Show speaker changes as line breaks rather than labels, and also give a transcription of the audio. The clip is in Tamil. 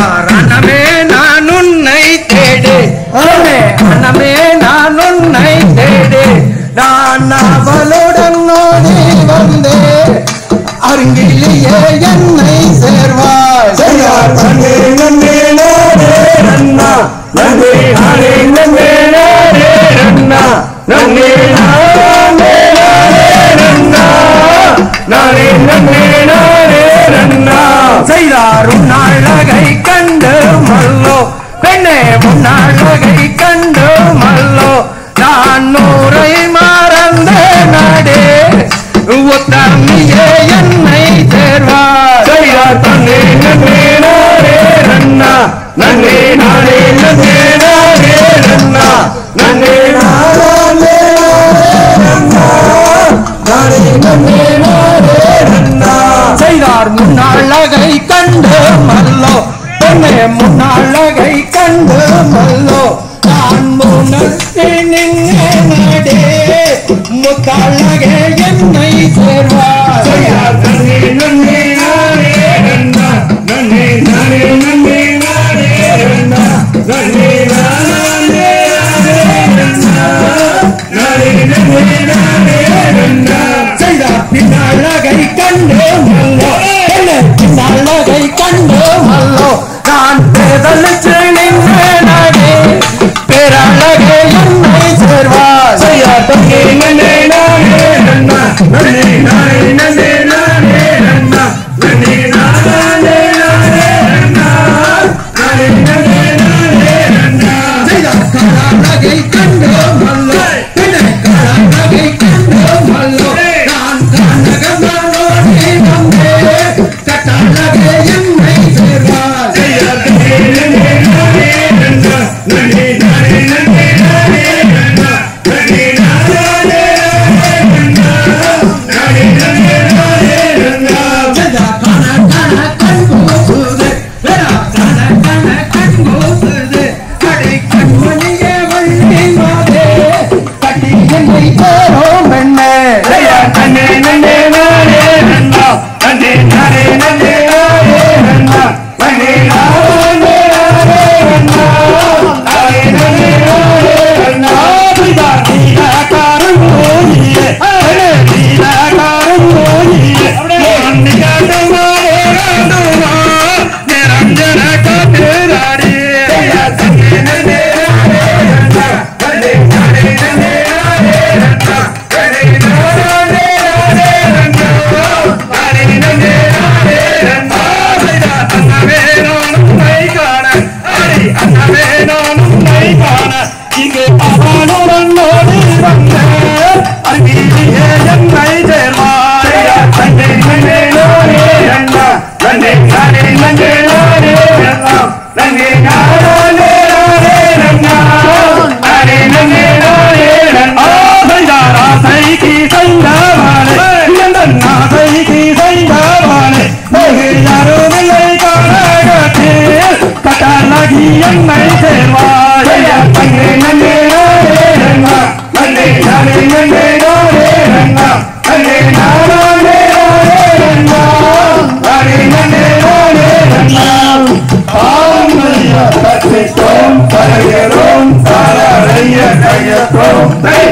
செய்தார் அனமே நான் உன்னை தேடு அனமே அனமே நான் உன்னை தேடு நான் அவளுடன் ஓடி வந்தே அருங்கிலேயே என்னை சேர்வாய்
செய்யார் நன்றி நன்றி நானே அண்ணா நன்றி நானே நன்றி நானே அண்ணா நன்றி நானே நானே அண்ணா நானே நன்றி நானே அண்ணா
செய்தார் உன்னாழகை கண்டு மல்லோ பெண்ணே உன்னாழகை கண்டு மல்லோ நான் நூறை மறந்த நாடே ஒத்தமியே என்னை சேர்வார்
செய்யார் நன்றி நன்றி நானே அண்ணா நன்றி நானே நன்றி நானே அண்ணா நன்றி நானே அண்ணா நானே நன்றி நானே அண்ணா
செய்தார் முன்னாழகை கண்டு மல்லோ பெண்ணே முன்னாழகை கண்டு மல்லோ நான் முன்னே நின்றே நாடே முத்தாழகே என்னை சேர்வார்
செய்யார் நன்றி நன்றி நானே அண்ணா நன்றி நானே நன்றி நானே அண்ணா நன்றி நானே அண்ணா நானே நன்றி நானே அண்ணா
செய்தார் பின்னழகை கண்டு மல்லோ பெண்ணே பின்னழகை கண்டு மல்லோ நான் பேதலிச்சு நின்றே நாடே பேரழகே என்னை சேர்வார்
செய்யார் தங்கி நன்றி நானே அண்ணா நன்றி நானே நன்றி நானே அண்ணா நன்றி நானே நானே அண்ணா நானே நன்றி நானே அண்ணா
செய்தார் கழகை கண்டு மல்லோ பெண்ணே கழகை கண்டு மல்லோ நான் கனகமானோடே வந்தே கட்டழகே என்னை சேர்வார்
செய்யார் தங்கி நன்றி நானே அண்ணா நன்றி நானே நன்றி நானே அண்ணா நன்றி நானே அண்ணா நானே நன்றி நானே அண்ணா
செய்தா கன கன கண்கூசுது வேறா கன கன கண்கூசுது கடை கண்மணியே வள்ளி மாதே கட்டி என்னை போறோம் பெண்ணே
செய்யார் தங்கி நன்றி நானே அண்ணா நன்றி நானே நன்றி நானே அண்ணா நன்றி நானே நானே அண்ணா நானே நன்றி நானே அண்ணா செய்தார் நீலகாரம் ஓடியே நீலகாரம் ஓடியே நன்றி காட்டுமாரே காட்டுமா நிரஞ்சன காட்டுராடியே செய்யார் தங்கி நன்றி நானே அண்ணா நன்றி நானே நன்றி நானே அண்ணா நன்றி நானே நானே அண்ணா நானே நன்றி நானே அண்ணா செய்தார் அண்ணவே நான் உன்னை காண அடி அண்ணவே நான் உன்னை காண இங்கே அவனுடன் ஓடி வந்தேன் அருகிலே என்னை சேர்வாய் செய்தார் நன்றி நன்றி நானே அண்ணா நன்றி நானே நன்றி நானே அண்ணா நன்றி நானே நானே அண்ணா நானே நன்றி நானே அண்ணா செய்தார் ஆசைக்கு செய்தவானே எந்தன் ஆசைக்கு செய்தவானே வெகு யாரும் இல்லை காலகத்தில் கட்டழகி என்னை சேர்வாய் செய்தார் நன்றி நன்றி நானே அண்ணா நன்றி நானே நன்றி நானே அண்ணா நன்றி நானே நானே அண்ணா நானே நன்றி நானே அண்ணா ஆம் கத்திட்டோம் பரகிறோம் தாரைய கையத்தோம்